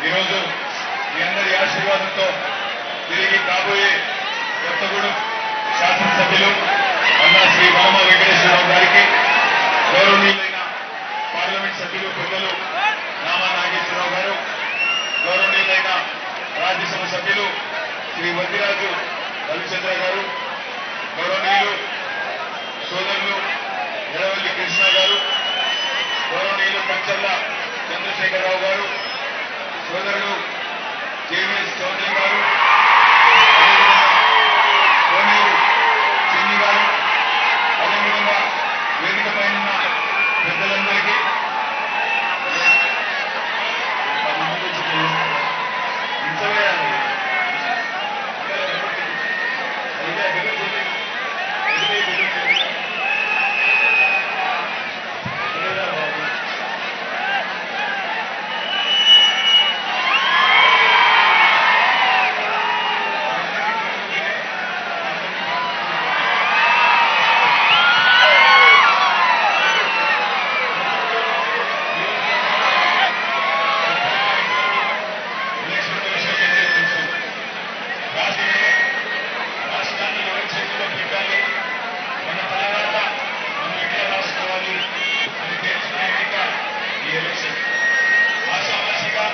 ఈరోజు మీ అందరి ఆశీర్వాదంతో తిరిగి కాబోయే కొత్తగూడెం శాసనసభ్యులు అన్న శ్రీ వామ వెంకటేశ్వరరావు గారికి గౌరవనీయులైన పార్లమెంట్ సభ్యులు పెద్దలు నామా నాగేశ్వరరావు గారు గౌరవనీయులైన రాజ్యసభ సభ్యులు శ్రీ వద్దిరాజు రవిచంద్ర గారు గౌరవనీయులు సోదరులు ఎడవల్లి కృష్ణ గారు గౌరవనీయులు కంచర్ల చంద్రశేఖరరావు గారు సోదరుడు జేవిఎస్ చౌదరి గారు అదేవిధంగా కోనేరు చిన్ని గారు అదేవిధంగా వేదిక పైన ఉన్న పెద్దలందరికీ పది మంది వచ్చి చేస్తారు. ఇంతవేయాలి. అయితే బిల్లు చెల్లి. బిల్లు బిల్లు చెల్లి. లేదా బాబు. ఎలక్షన్ విషయం ఏంటో తెలుసు. రాష్ట్రంలో రాష్ట్రాన్ని ఎవరి చేతిలో పెట్టాలి మన తర్వాత మనం ఎట్లా రాసుకోవాలి అని తెలిసిన ఎన్నిక ఈ ఎలక్షన్ ఆశామాషిగా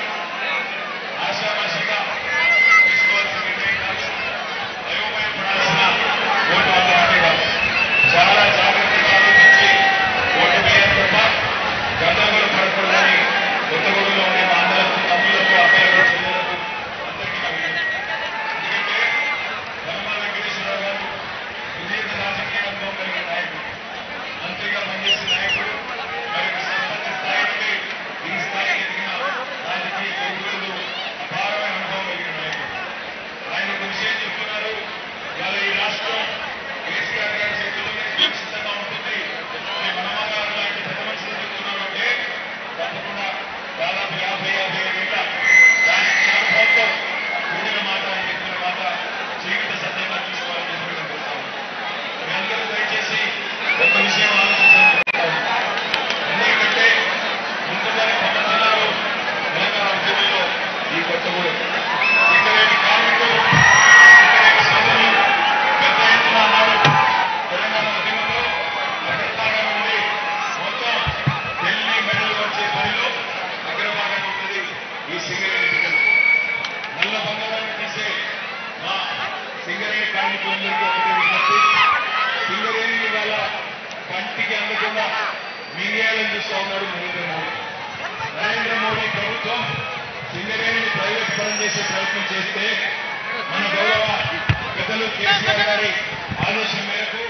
ఆశామాషిగా తీసుకోవాల్సిన నిర్ణయం కాదు అయోమయపడాల్సిన ఓటు మాత్రమే కాదు చాలా జాగ్రత్తగా ఆలోచించి ఓటు వేయాలి తప్ప గందరగోళం పడకూడదని కొత్తగూడలో ఉండే మా అందరికీ తమ్ములకు అబ్బాయిలకు చెల్లెలకు అందరికీ నా విజ్ఞప్తి. ఎందుకంటే ధర్మా వెంకటేశ్వరరావు గారు సుదీర్ఘ రాజకీయ అనుభవం కలిగిన నాయకుడు మంత్రిగా పనిచేసిన నాయకుడు మరి సర్పంచ్ స్థాయి నుండి ఈ స్థాయికి ఎదిగిన రాజకీయ ఎదుగుదలు అపారమైన అనుభవం కలిగిన నాయకుడు ఆయన ఒక విషయం చెప్తున్నారు ఇవాళ ఈ రాష్ట్రం కేసీఆర్ గారి చేతుల్లోనే సురక్షితంగా ఉంటుంది మీ మనమగారు లాంటి పెద్ద మనుషులు చెప్తున్నారు అంటే తప్పకుండా దాదాపు యాభై యాభై ఏళ్ళ రాజకీయ అనుభవంతో కూడిన మాట ఆయన చెప్పిన మాట జీవిత సత్యంగా తీసుకోవాలని చెప్పి నేను కోరుతాను. మీ అందరూ దయచేసి ఒక విషయం ఆలోచించండి ఎందుకంటే ముందుగానే పక్క జిల్లాలో తెలంగాణ ఉద్యమంలో ఈ కొత్తగూడెం ఇక్కడేమి కార్మికులు ఇక్కడేమి సోదరులు పెద్ద ఎత్తున ఆనాడు తెలంగాణ ఉద్యమంలో అగ్రస్థానం నుండి మొత్తం ఢిల్లీ మెడలు వచ్చే పనిలో అగ్రభాగం ఉంటుంది ఈ సింగరేణి టికెట్ నల్ల బంగారాన్ని తీసే మా సింగరేణి కార్మికులందరికీ ఒకటే విజ్ఞప్తి సింగరేణి ఇవాళ కంటికి అందకుండా మింగేయాలని చూస్తా ఉన్నాడు నరేంద్ర మోడీ నరేంద్ర మోడీ ప్రభుత్వం సింగరేణిని ప్రైవేట్ పరం చేసే ప్రయత్నం చేస్తే మన గౌరవ పెద్దలు కేసీఆర్ గారి ఆలోచన మేరకు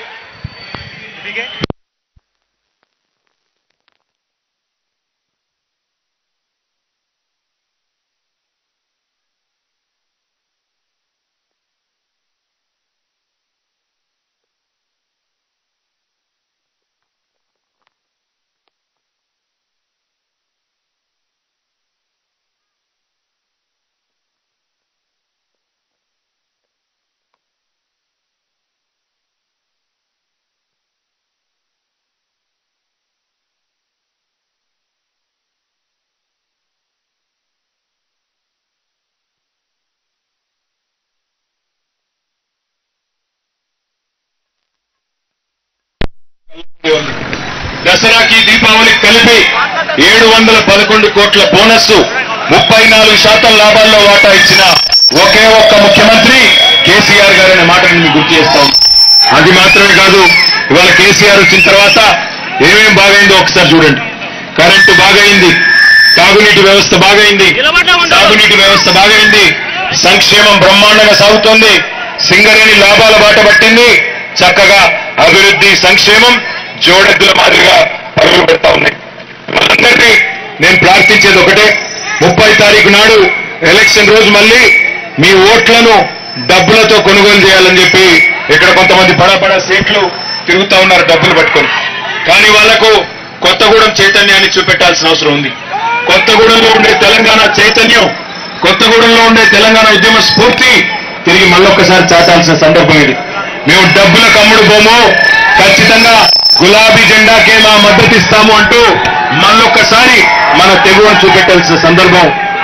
దసరాకి దీపావళికి కలిపి ఏడు వందల పదకొండు కోట్ల బోనస్ ముప్పై నాలుగు శాతం లాభాల్లో వాటా ఇచ్చిన ఒకే ఒక్క ముఖ్యమంత్రి కేసీఆర్ గారనే మాటని మీకు గుర్తు చేస్తాం అది మాత్రమే కాదు ఇవాళ కేసీఆర్ వచ్చిన తర్వాత ఏమేం బాగైందో ఒకసారి చూడండి కరెంటు బాగైంది తాగునీటి వ్యవస్థ బాగైంది తాగునీటి వ్యవస్థ బాగైంది సంక్షేమం బ్రహ్మాండంగా సాగుతోంది సింగరేణి లాభాల బాట పట్టింది చక్కగా అభివృద్ధి సంక్షేమం జోడెద్దుల మాదిరిగా పరుగులు పెడతా ఉన్నాయి మనందరినీ నేను ప్రార్థించేది ఒకటే ముప్పై తారీఖు నాడు ఎలక్షన్ రోజు మళ్ళీ మీ ఓట్లను డబ్బులతో కొనుగోలు చేయాలని చెప్పి ఇక్కడ కొంతమంది పడపడ సీట్లు తిరుగుతా ఉన్నారు డబ్బులు పట్టుకొని కానీ వాళ్లకు కొత్తగూడెం చైతన్యాన్ని చూపెట్టాల్సిన అవసరం ఉంది కొత్తగూడెంలో ఉండే తెలంగాణ చైతన్యం కొత్తగూడెంలో ఉండే తెలంగాణ ఉద్యమ స్ఫూర్తి తిరిగి మళ్ళొక్కసారి చాటాల్సిన సందర్భం ఇది మేము డబ్బుల కమ్ముడు బొమ్ము ఖచ్చితంగా గులాబీ జెండాకే మా మద్దతు ఇస్తాము అంటూ మళ్ళొక్కసారి మన తెగువను చూపెట్టాల్సిన సందర్భం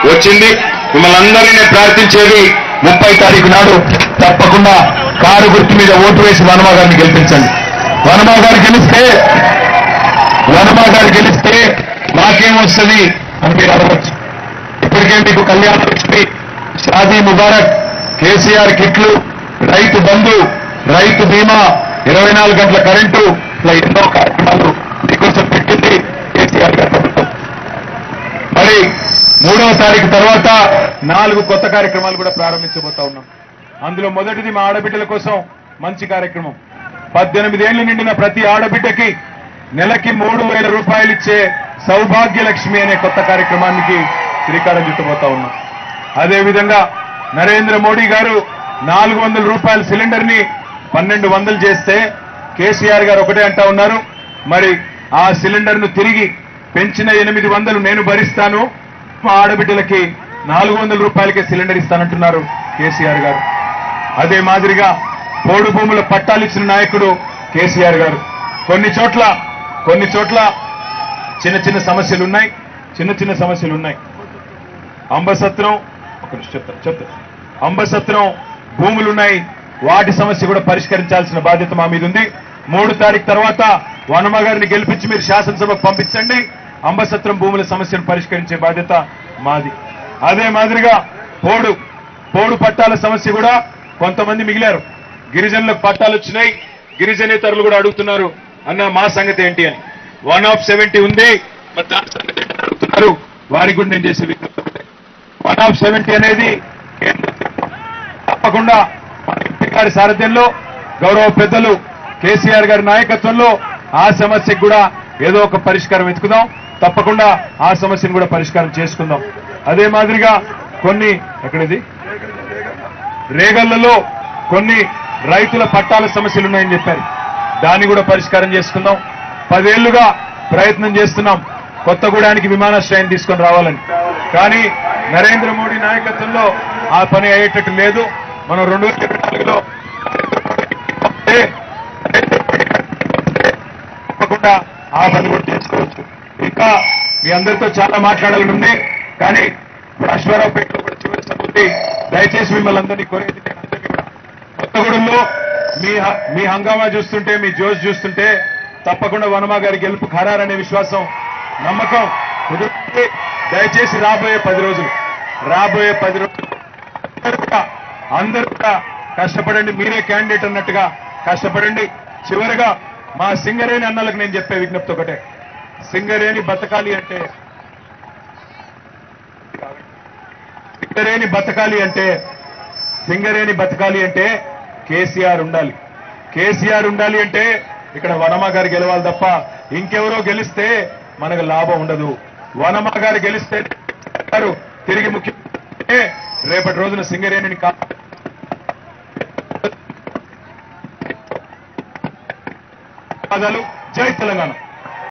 వచ్చింది మిమ్మల్ని అందరినీ నేను ప్రార్థించేది ముప్పై తారీఖు నాడు తప్పకుండా కారు గుర్తు మీద ఓటు వేసి వనమా గారిని గెలిపించండి వనమా గారు గెలిస్తే వనమా గారు గెలిస్తే మాకేం వస్తుంది అని మీరు అడగచ్చు ఇప్పటికే మీకు కళ్యాణ లక్ష్మి షాదీ ముబారక్ కేసీఆర్ కిట్లు రైతు బంధు రైతు బీమా ఇరవై నాలుగు గంటల కరెంటు ఇట్లా ఎన్నో కార్యక్రమాలు మీకోసం పెట్టింది కేసీఆర్ గారి ప్రభుత్వం మరి మూడవ తారీఖు తర్వాత నాలుగు కొత్త కార్యక్రమాలు కూడా ప్రారంభించబోతా ఉన్నాం అందులో మొదటిది మా ఆడబిడ్డల కోసం మంచి కార్యక్రమం పద్దెనిమిది ఏళ్లు నిండిన ప్రతి ఆడబిడ్డకి నెలకి మూడు వేల రూపాయలు ఇచ్చే సౌభాగ్య లక్ష్మి అనే కొత్త కార్యక్రమానికి శ్రీకారం చుట్టబోతా ఉన్నాం అదేవిధంగా నరేంద్ర మోడీ గారు నాలుగు వందల రూపాయల సిలిండర్ ని పన్నెండు వందలు చేస్తే కేసీఆర్ గారు ఒకటే అంటా ఉన్నారు మరి ఆ సిలిండర్ ను తిరిగి పెంచిన ఎనిమిది వందలు నేను భరిస్తాను మా ఆడబిడ్డలకి నాలుగు వందల రూపాయలకే సిలిండర్ ఇస్తానంటున్నారు కేసీఆర్ గారు అదే మాదిరిగా పోడు భూముల పట్టాలు ఇచ్చిన నాయకుడు కేసీఆర్ గారు కొన్ని చోట్ల కొన్ని చోట్ల చిన్న చిన్న సమస్యలు ఉన్నాయి చిన్న చిన్న సమస్యలు ఉన్నాయి అంబసత్రం ఒక నిమిషం చెప్తా చెప్తా అంబసత్రం భూములు ఉన్నాయి వాటి సమస్య కూడా పరిష్కరించాల్సిన బాధ్యత మా మీద ఉంది మూడు తారీఖు తర్వాత వనమ గారిని గెలిపించి మీరు శాసనసభకు పంపించండి అంబసత్రం భూముల సమస్యను పరిష్కరించే బాధ్యత మాది అదే మాదిరిగా పోడు పోడు పట్టాల సమస్య కూడా కొంతమంది మిగిలారు గిరిజనులకు పట్టాలు వచ్చినాయి గిరిజనేతరులు కూడా అడుగుతున్నారు అన్న మా సంగతి ఏంటి అని వన్ ఆఫ్ సెవెంటీ ఉంది మరి దాని సంగతి ఏంటి అని అడుగుతున్నారు వారికి కూడా నేను చేసే విజ్ఞప్తి ఒకటే. వన్ ఆఫ్ సెవెంటీ అనేది కేంద్ర ప్రభుత్వం తప్పకుండా మన ఎంపీ గారి సారథ్యంలో గౌరవ పెద్దలు కేసీఆర్ గారి నాయకత్వంలో ఆ సమస్యకు కూడా ఏదో ఒక పరిష్కారం వెతుకుదాం తప్పకుండా ఆ సమస్యను కూడా పరిష్కారం చేసుకుందాం అదే మాదిరిగా కొన్ని ఎక్కడిది రేగళ్లలో కొన్ని రైతుల పట్టాల సమస్యలు ఉన్నాయని చెప్పారు దాన్ని కూడా పరిష్కారం చేసుకుందాం పదేళ్లుగా ప్రయత్నం చేస్తున్నాం కొత్తగూడానికి విమానాశ్రయం తీసుకొని రావాలని కానీ నరేంద్ర మోడీ నాయకత్వంలో ఆ పని అయ్యేటట్టు లేదు మనం రెండు వేల ఇరవై నాలుగులో తప్పకుండా ఆ పని కూడా చేసుకోవచ్చు ఇంకా మీ అందరితో చాలా మాట్లాడాలని ఉంది కానీ ఇప్పుడు అశ్వారావుపేటలో కూడా చివరి సభ ఉంది దయచేసి మిమ్మల్ని అందరినీ కోరేది నేను అందరికీ కూడా కొత్తగూడెంలో మీ హ- మీ హంగామా చూస్తుంటే మీ జోష్ చూస్తుంటే తప్పకుండా వనమా గారి గెలుపు ఖరారనే విశ్వాసం నమ్మకం కుదిరితే దయచేసి రాబోయే పది రోజులు రాబోయే పది రోజులు అందరూ కూడా అందరూ కూడా కష్టపడండి మీరే క్యాండిడేట్ అన్నట్టుగా కష్టపడండి చివరిగా మా సింగరేణి అన్నలకు నేను చెప్పే విజ్ఞప్తి ఒకటే సింగరేణి బతకాలి అంటే సింగరేణి బతకాలి అంటే సింగరేణి బతకాలి అంటే కేసీఆర్ ఉండాలి కేసీఆర్ ఉండాలి అంటే ఇక్కడ వనమ గారు గెలవాలి తప్ప ఇంకెవరో గెలిస్తే మనకు లాభం ఉండదు వనమ గారు గెలిస్తే గారు తిరిగి ముఖ్యమంత్రి రేపటి రోజున సింగరేణిని కా జై తెలంగాణ